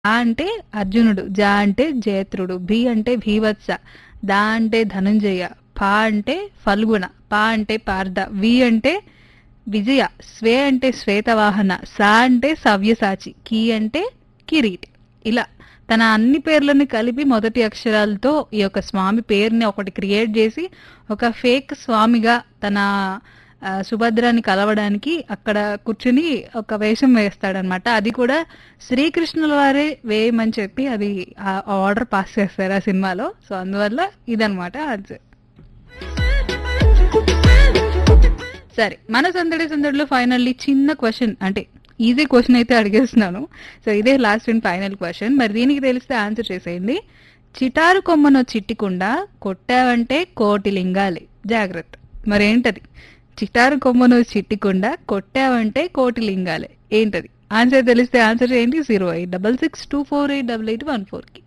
ఆ అంటే అర్జునుడు జ అంటే జయత్రుడు భి అంటే భీవత్స దా అంటే ధనుంజయ ఫా అంటే ఫల్గుణ పా అంటే పార్థ వి అంటే విజయ స్వే అంటే శ్వేతవాహన సా అంటే సవ్యసాచి కీ అంటే కిరీటి ఇలా తన అన్ని పేర్లను కలిపి మొదటి అక్షరాలతో ఈ యొక్క స్వామి పేరుని ఒకటి క్రియేట్ చేసి ఒక ఫేక్ స్వామిగా తన ఆ, సుభద్రాని కలవడానికి అక్కడ కూర్చుని ఒక వేషం వేస్తాడనమాట అది కూడా శ్రీకృష్ణుల వారే వేయమని చెప్పి అది ఆ ఆర్డర్ పాస్ చేస్తారు ఆ సినిమాలో సో అందువల్ల ఇదనమాట ఆన్సర్ సరే మన సందడి సందడిలో ఫైనల్లీ చిన్న క్వశ్చన్ అంటే ఈజీ క్వశ్చన్ అయితే అడిగేస్తున్నాను సో ఇదే లాస్ట్ అండ్ ఫైనల్ క్వశ్చన్ మరి దీనికి తెలిస్తే ఆన్సర్ చేసేయండి చిటారు కొమ్మను చిట్టికుండా కొట్టావంటే కోటి లింగాలి జాగ్రత్త మరేంటది చిటారు కొమ్మను చిట్టికుండా కొట్టావంటే కోటి లింగాలే ఏంటది ఆన్సర్ తెలిస్తే ఆన్సర్ చేయండి zero eight double six two four eight double eight one ఫోర్కి